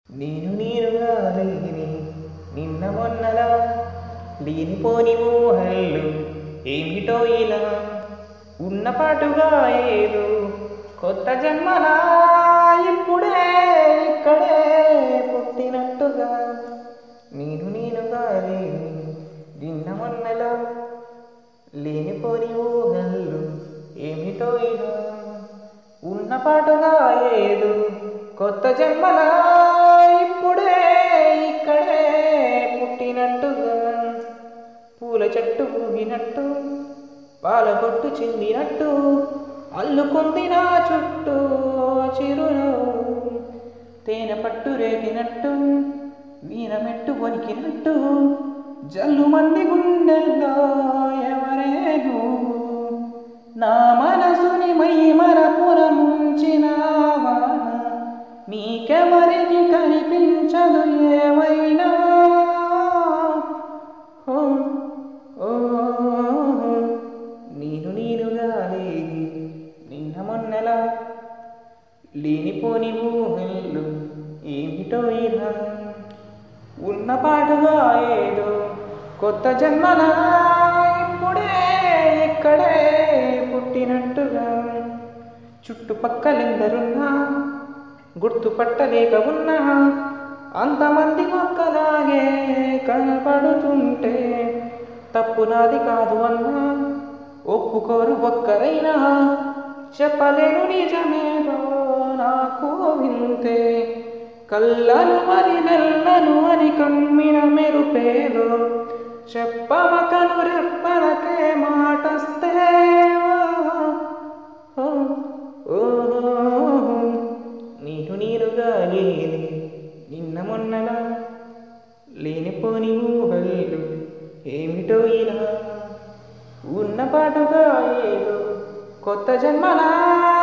నేను నేనుగా లేని నిన్న మొన్నలా లేనిపోని ఊహళ్ళు ఏమిటో ఇలా ఉన్నపాటుగా ఏదో కొత్త జన్మలా ఇప్పుడే ఇక్కడే పుట్టినట్టుగా నేను నేనుగా లేని నిన్న మొన్నలా లేనిపోని ఊహళ్ళు ఏమిటో ఇలా ఉన్నపాటుగా ఏదు కొత్త జన్మలా ఇప్పుడే ఇక్కడే పుట్టినట్టుగా పూల చెట్టు ఊగినట్టు పాల కొట్టు చిందినట్టు అల్లుకుంది నా చుట్టూ చిరునవ్వు తేనె పట్టు రేగినట్టు వీణ మెట్టు వణికినట్టు జల్లు మంది గుండెల్లో ఎవరే నువ్వు నా మనసుని మై మరపుర ముంచినావా నీకెవరికి కనిపించదు ఏమైనా ఓ, ఓ, నేను నేనుగా లేని నిన్న మొన్నలా లేనిపోని ఊహళ్ళు ఏమిటో ఇలా ఉన్న పాటుగా ఏదో కొత్త జన్మలా ఇప్పుడే ఇక్కడే పుట్టినట్టుగా చుట్టుపక్కలెందరున్నా గుర్తుపట్టలేక ఉన్నా అంతమంది ఒక్కలాగే కనపడుతుంటే తప్పు నాది కాదు అన్నా ఒప్పుకోరు ఒక్కరైనా చెప్పలేను నిజమేదో నాకు వింతే కళ్ళను మరి నెల్లను అని కమ్మిన మెరుపేదో చెప్పవకను రెప్పలకే మాటస్తే ఓ, ఓ, నీరు నీరుగా లేని నిన్న మొన్నలా లేనిపోని ఊహళ్ళు ఏమిటో ఇలా ఉన్న పాటుగా ఏదో కొత్త జన్మలా